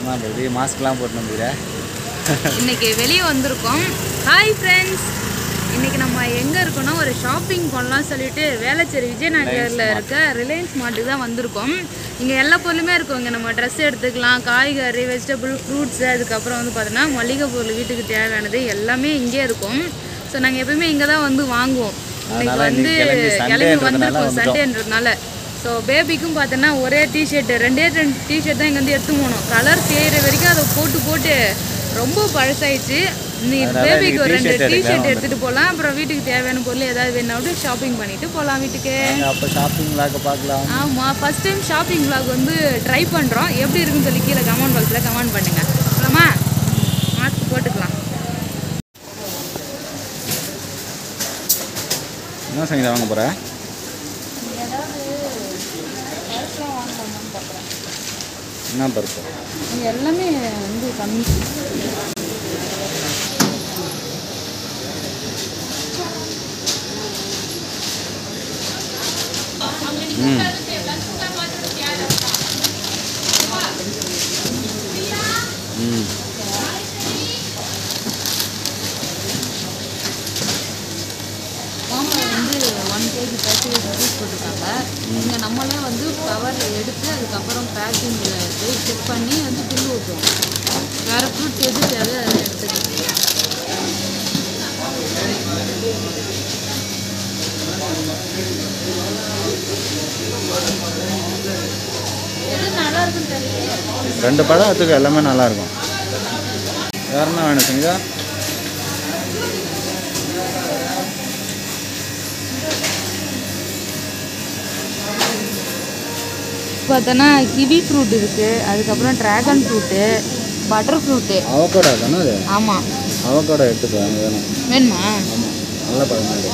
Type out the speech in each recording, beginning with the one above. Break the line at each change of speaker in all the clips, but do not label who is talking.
ஆமாம் பேபி மாஸ்க்லாம் போட்டு வந்துக்கிறேன்
இன்னைக்கு வெளியே வந்திருக்கோம் ஹாய் ஃப்ரெண்ட்ஸ் இன்னைக்கு நம்ம எங்கே இருக்கோம்னா ஒரு ஷாப்பிங் பண்ணலாம் சொல்லிட்டு வேளச்சேரி விஜயநகரில் இருக்க ரிலையன்ஸ் மார்ட்டுக்கு தான் வந்திருக்கோம் இங்கே எல்லா பொருளுமே இருக்கும் இங்கே நம்ம ட்ரெஸ் எடுத்துக்கலாம் காய்கறி வெஜிடபிள் ஃப்ரூட்ஸு அதுக்கப்புறம் வந்து பார்த்தோன்னா மளிகை பொருள் வீட்டுக்கு தேவையானது எல்லாமே இங்கே இருக்கும் ஸோ நாங்கள் எப்பயுமே இங்கே தான் வந்து வாங்குவோம் இன்னைக்கு
அதனால
வந்து
இன்னைக்கு கிளம்பி
கிளம்பி
Sunday-ன்றதுனால
வந்திருக்கோம்
வந்துட்டோம்.
சண்டேன்றதுனால ஸோ பேபிக்கும் பார்த்தோன்னா ஒரே டிஷர்ட் ரெண்டே ரெண்டு டிஷர்ட் தான் இங்கே வந்து எடுத்து போகணும் கலர் தேயிற வரைக்கும் அதை போட்டு போட்டு ரொம்ப பழசாயிடுச்சு நீ
அதனால
பேபிக்கு
இன்னைக்கு
ஒரு ரெண்டு
t-shirt
டிஷர்ட்
எடுக்கலாம்
எடுத்துகிட்டு போகலாம் அப்புறம் வீட்டுக்கு தேவையான பொருள் ஏதாவது வேணா ஷாப்பிங் பண்ணிட்டு போகலாம் வீட்டுக்கு
நாங்கள் அப்போ ஷாப்பிங் விளாக்க பார்க்கலாம்
ஆமாம் ஃபஸ்ட் டைம் ஷாப்பிங் vlog வந்து ட்ரை பண்ணுறோம் எப்படி இருக்குன்னு சொல்லி கீழே கமெண்ட் பாக்ஸில் கமெண்ட் பண்ணுங்க போலாமா மாஸ்க் போட்டுக்கலாம்
என்ன சங்கீதா வாங்க போகிற என்ன பருப்பு
இங்க எல்லாமே வந்து கம்மி
ம் ம்
மாமா வந்து ஒன் கேஜி பேக்கேஜ் ஜூஸ் போட்டிருக்காங்க இங்கே நம்மளே வந்து கவர் எடுத்து அதுக்கப்புறம் பேக்கிங் செக் பண்ணி வந்து பில்லு ஊற்றுவோம் வேறு ஃப்ரூட்ஸ் எது தேவை அதை எடுத்துக்கலாம் எது நல்லா இருக்குன்னு தெரியல
ரெண்டு பழம் எடுத்துக்க எல்லாமே நல்லா இருக்கும் வேற என்ன வேணும் சங்கீதா
பார்த்தோன்னா கிவி ஃப்ரூட் இருக்குது அதுக்கப்புறம் dragon fruit butter fruit
avocado தானே அது
ஆமாம்
அவக்கோடா எடுத்துக்கோ எனக்கு வேணும்
வேணுமா
ஆமாம் நல்ல பழம் அது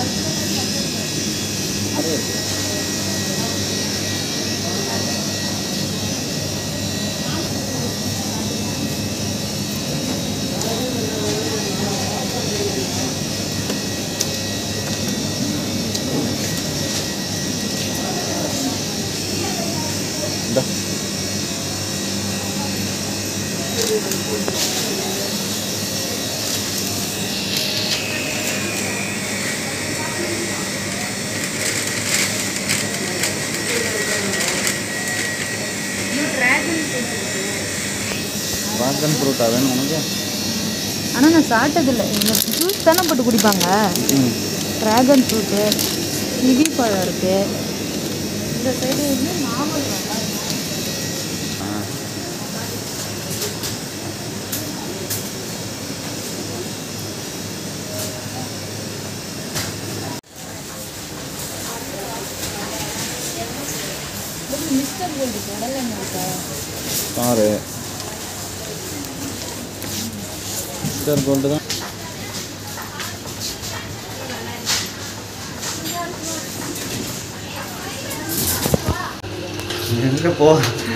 இந்தா. ட்ராகன் ஃப்ரூட்டா வேணும் உனக்கு
ஆனால் நான் சாப்பிட்டதில்லை இந்த ஜூஸ் தானே போட்டு குடிப்பாங்க
ம்
ட்ராகன் ஃப்ரூட்டு கிவி பழம் இருக்குது இந்த சைடு வந்து நாவல் நல்லா இருக்கு.
ஆ
இது மிஸ்டர் கோல்டு கடலை எண்ணெய் இருக்கா
பாரு மிஸ்டர் கோல்டு தான் எங்கே போ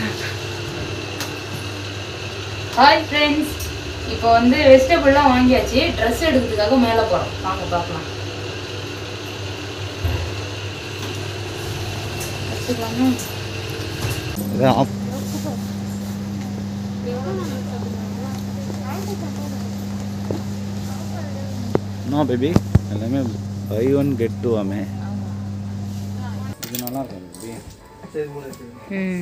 ஹாய் ஃப்ரெண்ட்ஸ் இப்போ வந்து வெஜிடபிள்லாம் வாங்கியாச்சு ட்ரெஸ் எடுக்கிறதுக்காக மேலே போகிறோம் வாங்க பார்க்கலாம் எடுத்துக்கலாமா
இதான் ஆஃப் நோ பேபி எல்லாமே பை ஒன் கெட் டூ ஆமே இது நல்லா இருக்கும் பேபி
ம்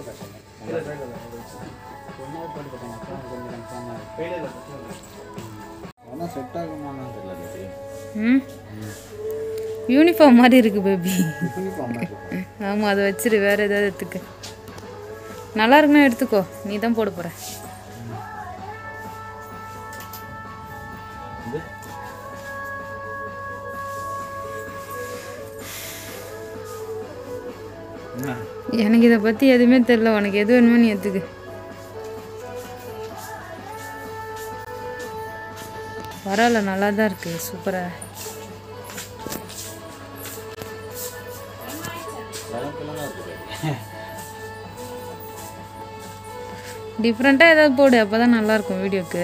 ஆனால் செட் ஆகுமான்னு தெரியல பேபி
ம் யூனிஃபார்ம் மாதிரி இருக்கு பேபி
யூனிஃபார்ம் இருக்கு
ஆமாம் அதை வச்சிரு வேறு ஏதாவது எடுத்துக்க நல்லா இருக்குன்னா எடுத்துக்கோ நீ தான் போட போகிற
இது என்ன
எனக்கு இதை பற்றி எதுவுமே தெரில உனக்கு எது வேணுமோ நீ எடுத்துக்க பரவாயில்ல நல்லா தான் இருக்குது சூப்பராக டிஃப்ரெண்ட்டாக ஏதாவது போடு அப்போ தான் நல்லாயிருக்கும் வீடியோக்கு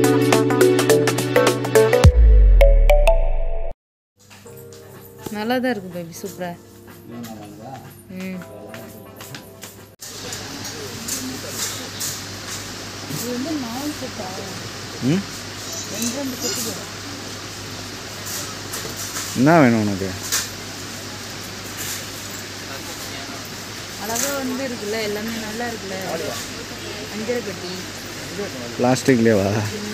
நல்லா தான் இருக்கு பேபி சூப்பராக ம் இது வந்து நாலு செட்டா
ம்
ரெண்டு ரெண்டு செட்டு வரும்
என்ன வேணும் உனக்கு
அழகா வந்து இருக்குல்ல எல்லாமே நல்லா இருக்குல்ல அஞ்சரை கட்டி
பிளாஸ்டிக்லேவா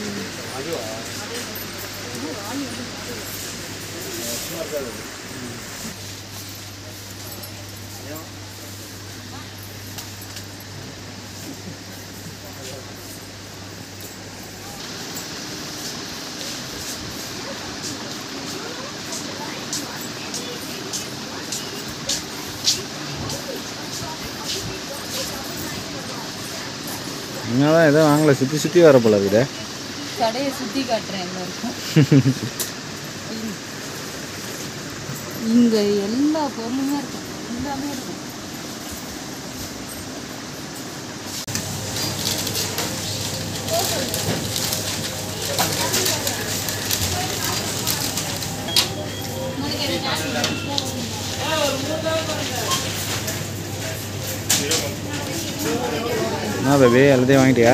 இங்கே தான் எதுவும் வாங்கல சுற்றி சுற்றி வர போல இருக்குதே
கடையை சுற்றி காட்டுறேன் எல்லாருக்கும் இங்கே எல்லா பொருளுமே இருக்கும் எல்லாமே இருக்கும்
என்ன பேபி எல்லாத்தையும் வாங்கிட்டியா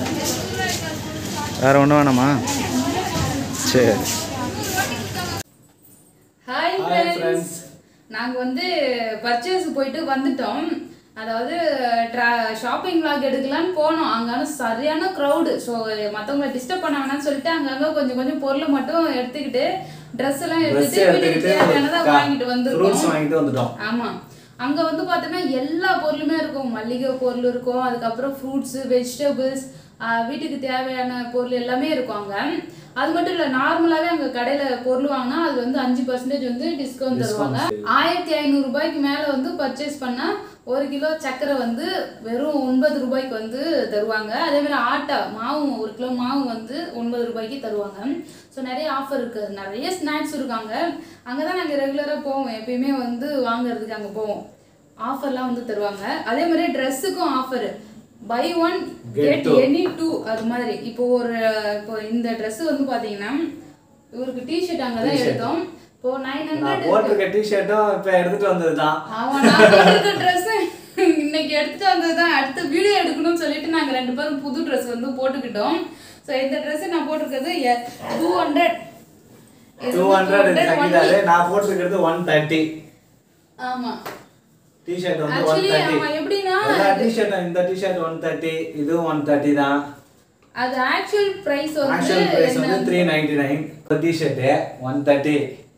வேறு ஒன்றும் வேணாமா சரி
ஹாய் ஃப்ரெண்ட்ஸ் நாங்கள் வந்து பர்ச்சேஸ் போயிட்டு வந்துட்டோம் அதாவது ட்ரா ஷாப்பிங் vlog எடுக்கலான்னு போனோம் அங்கான சரியான க்ரௌடு ஸோ மற்றவங்கள டிஸ்டர்ப் பண்ண வேணாம்னு சொல்லிட்டு அங்கங்கே கொஞ்சம் கொஞ்சம் பொருளை மட்டும் எடுத்துக்கிட்டு ட்ரெஸ் எல்லாம் எடுத்துட்டு வீட்டுக்கு தேவையானதை வாங்கிட்டு வந்திருக்கோம்
ஃப்ரூட்ஸ் வாங்கிட்டு வந்துட்டோம்
ஆமா அங்க வந்து பார்த்தோன்னா எல்லா பொருளுமே இருக்கும் மல்லிகை பொருள் இருக்கும் அதுக்கப்புறம் ஃப்ரூட்ஸ் வெஜிடபிள்ஸ் வீட்டுக்கு தேவையான பொருள் எல்லாமே இருக்கும் அங்க அது மட்டும் இல்ல நார்மலாவே அங்க கடையில பொருள் வாங்கினா அது வந்து அஞ்சு பர்சன்டேஜ் வந்து டிஸ்கவுண்ட் தருவாங்க ஆயிரத்தி ஐநூறு ரூபாய்க்கு மேல வந்து பர்ச்சேஸ் பண்ணா ஒரு கிலோ சர்க்கரை வந்து வெறும் ஒன்பது ரூபாய்க்கு வந்து தருவாங்க அதே மாதிரி ஆட்டா மாவு ஒரு கிலோ மாவு வந்து ஒன்பது ரூபாய்க்கு தருவாங்க ஸோ நிறைய ஆஃபர் இருக்கு நிறைய ஸ்நாக்ஸ் இருக்காங்க அங்கே தான் நாங்கள் ரெகுலராக போவோம் எப்பயுமே வந்து வாங்குறதுக்கு அங்கே போவோம் ஆஃபர்லாம் வந்து தருவாங்க அதே மாதிரி ட்ரெஸ்ஸுக்கும் offer buy one get any two அது மாதிரி இப்போ ஒரு இப்போ இந்த Dress வந்து பார்த்தீங்கன்னா இவருக்கு டிஷர்ட் அங்கே தான் எடுத்தோம் இப்போ நைன்
நான்
ஹண்ட்ரட்
போட்டிருக்க டிஷர்ட்டும் இப்போ எடுத்துட்டு வந்தது தான்
அவன் நான் போட்டிருக்க ட்ரெஸ் இன்னைக்கு எடுத்துட்டு வந்தது தான் அடுத்த வீடியோ எடுக்கணும்னு சொல்லிட்டு நாங்க ரெண்டு பேரும் புது ட்ரெஸ் வந்து போட்டுக்கிட்டோம் ஸோ இந்த ட்ரெஸ் நான் போட்டிருக்கிறது டூ ஹண்ட்ரட்
டூ ஹண்ட்ரட் சங்கீதாரு நான் போட்டிருக்கிறது ஒன் தேர்ட்டி
ஆமா
டிஷர்ட் வந்து ஒன்
ஆக்சுவலி
தேர்ட்டி
அவன் எப்படின்னா
எல்லா டிஷர்ட்டும் இந்த டிஷர்ட் ஒன் தேர்ட்டி இதுவும் ஒன் தேர்ட்டி தான்
அது ஆக்சுவல் பிரைஸ் வந்து
ஆக்சுவல் பிரைஸ் வந்து
என்ன-
three ninety nine T-shirt one thirty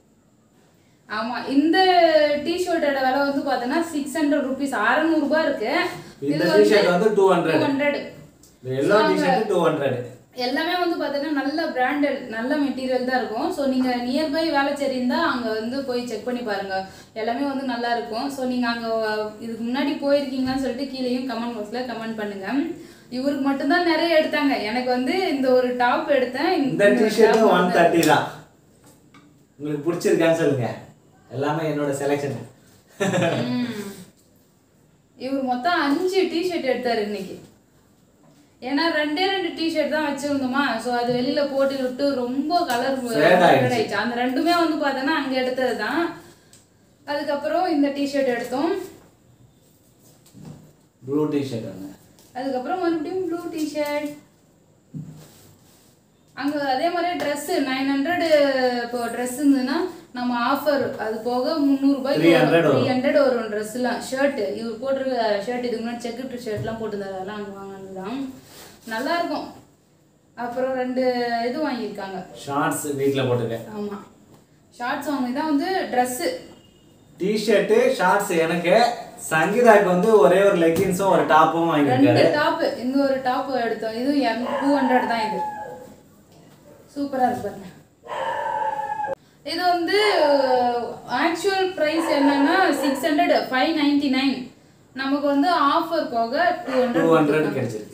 ஆமா இந்த டிஷர்ட்டோட விலை வந்து பார்த்தோன்னா சிக்ஸ் ஹண்ட்ரட் ருபீஸ் அறநூறுபா இருக்கு
இந்த டிஷர்ட் வந்து டூ ஹண்ட்ரட்
ஹண்ட்ரட்
இந்த எல்லோ டிஷர்ட் டூ ஹண்ட்ரட்
எல்லாமே வந்து பார்த்தீங்கன்னா நல்ல பிராண்டட் நல்ல மெட்டீரியல் தான் இருக்கும் ஸோ நீங்கள் நியர்பை வேலைச்சேரி இருந்தால் அங்கே வந்து போய் செக் பண்ணி பாருங்க எல்லாமே வந்து நல்லா இருக்கும் ஸோ நீங்கள் அங்கே இதுக்கு முன்னாடி போயிருக்கீங்களான்னு சொல்லிட்டு கீழேயும் கமெண்ட் பாக்ஸில் கமெண்ட் பண்ணுங்க இவருக்கு மட்டும்தான் நிறைய எடுத்தாங்க எனக்கு வந்து இந்த ஒரு டாப் எடுத்தேன்
இந்த டிஷர்ட் ஒன் தேர்ட்டி தான் உங்களுக்கு பிடிச்சிருக்கான்னு சொல்லுங்க எல்லாமே என்னோட செலெக்ஷன்
ம். இவர் மொத்தம் அஞ்சு டிஷர்ட் எடுத்தாரு இன்னைக்கு ஏன்னா ரெண்டே ரெண்டு டிஷர்ட் தான் வச்சிருந்தோமா ஸோ அது வெளியில போட்டு விட்டு ரொம்ப கலர்
Fade ஆயிடுச்சு.
ஆயிடுச்சு அந்த ரெண்டுமே வந்து பார்த்தோன்னா அங்க எடுத்தது தான் அதுக்கப்புறம் இந்த டிஷர்ட் எடுத்தோம்
ப்ளூ டிஷர்ட் ஒன்று
அதுக்கப்புறம் மறுபடியும் ப்ளூ டிஷர்ட் அங்கே அதே மாதிரி ட்ரெஸ்ஸு நைன் ஹண்ட்ரட் இப்போ ட்ரெஸ் இருந்ததுன்னா நம்ம ஆஃபர் அது போக முந்நூறுபாய்க்கு
300
த்ரீ ஹண்ட்ரட் வரும் ட்ரெஸ்லாம் ஷர்ட்டு இவர் போட்டிருக்க ஷர்ட் இதுக்கு முன்னாடி செக்குட்டு ஷர்ட்லாம் போட்டுருந்தாரு அதெல்லாம் அங்கே வாங்கினது தான் நல்லா இருக்கும் அப்புறம் ரெண்டு இது வாங்கியிருக்காங்க
ஷார்ட்ஸ் வீட்டில் போட்டுருக்கேன்
ஆமாம் ஷார்ட்ஸ் வாங்கி தான் வந்து ட்ரெஸ்ஸு
டிஷர்ட்டு ஷார்ட்ஸ் எனக்கு சங்கீதாக்கு வந்து ஒரே ஒரு லெகின்ஸும் ஒரு டாப்பும்
ரெண்டு
வாங்கியிருக்காரு
டாப்பு இந்த ஒரு டாப் எடுத்தோம் இது டூ ஹண்ட்ரட் தான் இது சூப்பரா இருக்கு பாருங்க இது வந்து ஆக்சுவல் ப்ரைஸ் என்னன்னா six hundred five ninety nine நமக்கு வந்து ஆஃபர் போக டூ
டூ
ஹண்ட்ரட்
ஹண்ட்ரட் கிடைச்சிருக்கு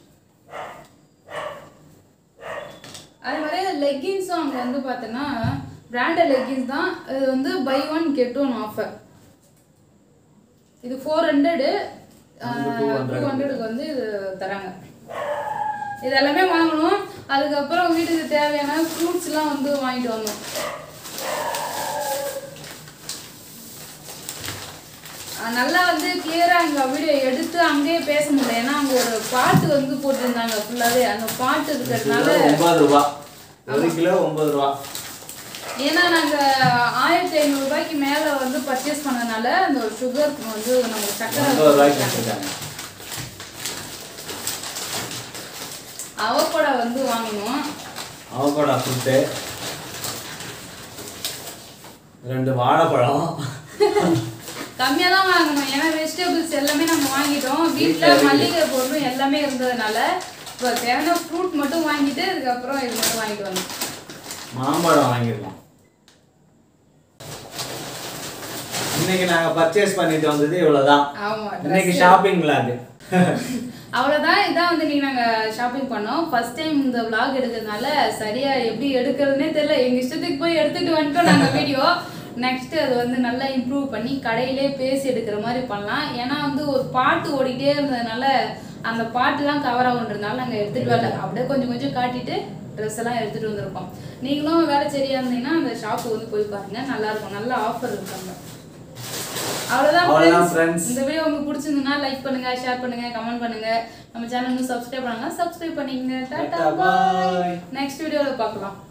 அதே மாதிரி லெகின்ஸும் அங்கே வந்து பார்த்தோன்னா பிராண்டட் லெகின்ஸ் தான் இது வந்து buy one get one offer இது ஃபோர் ஹண்ட்ரடு டூ ஹண்ட்ரடுக்கு வந்து இது தராங்க இது எல்லாமே வாங்கணும் அதுக்கப்புறம் வீட்டுக்கு தேவையான ஃப்ரூட்ஸ்லாம் வந்து வாங்கிட்டு வந்தோம் அஹ் நல்லா வந்து கிளியரா அங்க வீடியோ எடுத்து அங்கேயே பேச முடியல ஏன்னா அங்க ஒரு பாட்டு வந்து போட்டிருந்தாங்க ஃபுல்லாவே அந்த பாட்டு இருக்கிறதுனால
கிலோ ஒன்பது ரூபா ஒரு கிலோ ஒன்பது ரூபா
ஏன்னா நாங்க ஆயிரத்தி ஐநூறு ரூபாய்க்கு மேல வந்து பர்ச்சேஸ் பண்ணதுனால அந்த ஒரு சுகர் வந்து நமக்கு சக்கரை
ஒன்பது ரூபாய்க்கு கொடுத்துருக்காங்க
அவக்கோடா வந்து வாங்கினோம்
அவகோடா ஃப்ரூட்டு ரெண்டு வாழைப்பழம்
கம்மியா தான் வாங்கணும் ஏன்னா வெஜிடபிள்ஸ் எல்லாமே நம்ம வாங்கிட்டோம் வீட்ல மல்லிகை பொருளும் எல்லாமே இருந்ததுனால இப்போ தேவையான ஃப்ரூட் மட்டும் வாங்கிட்டு அதுக்கப்புறம் இது மட்டும் வாங்கிட்டு வந்தோம்
மாம்பழம் வாங்கியிருக்கோம் இன்னைக்கு நாங்க பர்ச்சேஸ் பண்ணிட்டு வந்தது இவ்வளவுதான்
ஆமா
இன்னைக்கு ஷாப்பிங்ல அது
அவ்வளோதான் இதான் வந்து இன்னைக்கு நாங்கள் ஷாப்பிங் பண்ணோம் ஃபர்ஸ்ட் டைம் இந்த vlog எடுக்கிறதுனால சரியா எப்படி எடுக்கிறதுனே தெரியல எங்கள் இஷ்டத்துக்கு போய் எடுத்துட்டு வந்துட்டோம் நாங்கள் வீடியோ நெக்ஸ்ட் அது வந்து நல்லா இம்ப்ரூவ் பண்ணி கடையிலே பேசி எடுக்கிற மாதிரி பண்ணலாம் ஏன்னா வந்து ஒரு பாட்டு ஓடிட்டே இருந்ததுனால அந்த பாட்டுலாம் கவர் ஆகுன்றதுனால நாங்கள் எடுத்துட்டு வரல அப்படியே கொஞ்சம் கொஞ்சம் காட்டிட்டு ட்ரெஸ் எல்லாம் எடுத்துட்டு வந்திருக்கோம் நீங்களும் வேலை சரியா இருந்தீங்கன்னா அந்த ஷாப்பு வந்து போய் பாருங்க நல்லா இருக்கும் நல்ல ஆஃபர் இருக்காங்க அவ்வளவுதான்
அவ்வளவுதான்
friends.
friends.
இந்த வீடியோ உங்களுக்கு பிடிச்சிருந்ததுன்னா லைக் பண்ணுங்க ஷேர் பண்ணுங்க கமெண்ட் பண்ணுங்க நம்ம சேனல் சப்ஸ்கிரைப் பண்ணுங்க சப்ஸ்கிரைப் பண்ணிக்கங்க டாடா
Bye.
பாய் நெக்ஸ்ட் வீடியோல பார்க்கலாம்